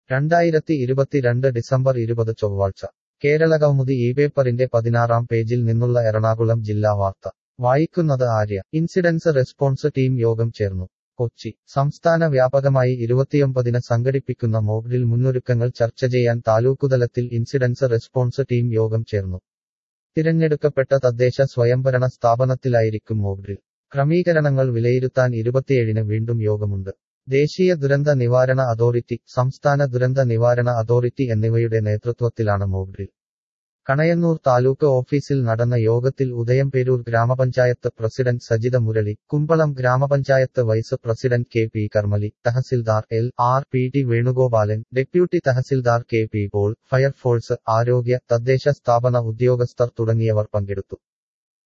രണ്ടായിരത്തി ഇരുപത്തിരണ്ട് ഡിസംബർ ഇരുപത് ചൊവ്വാഴ്ച കേരള കൗമുദി ഈ പേപ്പറിന്റെ പതിനാറാം പേജിൽ നിന്നുള്ള എറണാകുളം ജില്ലാ വാർത്ത വായിക്കുന്നത് ആര്യ ഇൻസിഡൻസ് റെസ്പോൺസ് ടീം യോഗം ചേർന്നു കൊച്ചി സംസ്ഥാന വ്യാപകമായി ഇരുപത്തിയൊമ്പതിന് സംഘടിപ്പിക്കുന്ന മോക്ഡ്രിൽ മുന്നൊരുക്കങ്ങൾ ചർച്ച ചെയ്യാൻ താലൂക്കുതലത്തിൽ ഇൻസിഡൻസ് റെസ്പോൺസ് ടീം യോഗം ചേർന്നു തിരഞ്ഞെടുക്കപ്പെട്ട തദ്ദേശ സ്വയംഭരണ സ്ഥാപനത്തിലായിരിക്കും മോക്ഡ്രിൽ ക്രമീകരണങ്ങൾ വിലയിരുത്താൻ ഇരുപത്തിയേഴിന് വീണ്ടും യോഗമുണ്ട് ദേശീയ ദുരന്ത നിവാരണ അതോറിറ്റി സംസ്ഥാന ദുരന്ത നിവാരണ അതോറിറ്റി എന്നിവയുടെ നേതൃത്വത്തിലാണ് മോക്ഡ്രിൽ കണയന്നൂർ താലൂക്ക് ഓഫീസിൽ നടന്ന യോഗത്തിൽ ഉദയംപേരൂർ ഗ്രാമപഞ്ചായത്ത് പ്രസിഡന്റ് സജിത മുരളി കുമ്പളം ഗ്രാമപഞ്ചായത്ത് vice president K P Karmali തഹസിൽദാർ L R P T Venugopalan deputy തഹസിൽദാർ കെ പി പോൾ ഫയർഫോഴ്സ് ആരോഗ്യ തദ്ദേശ സ്ഥാപന ഉദ്യോഗസ്ഥർ തുടങ്ങിയവർ പങ്കെടുത്തു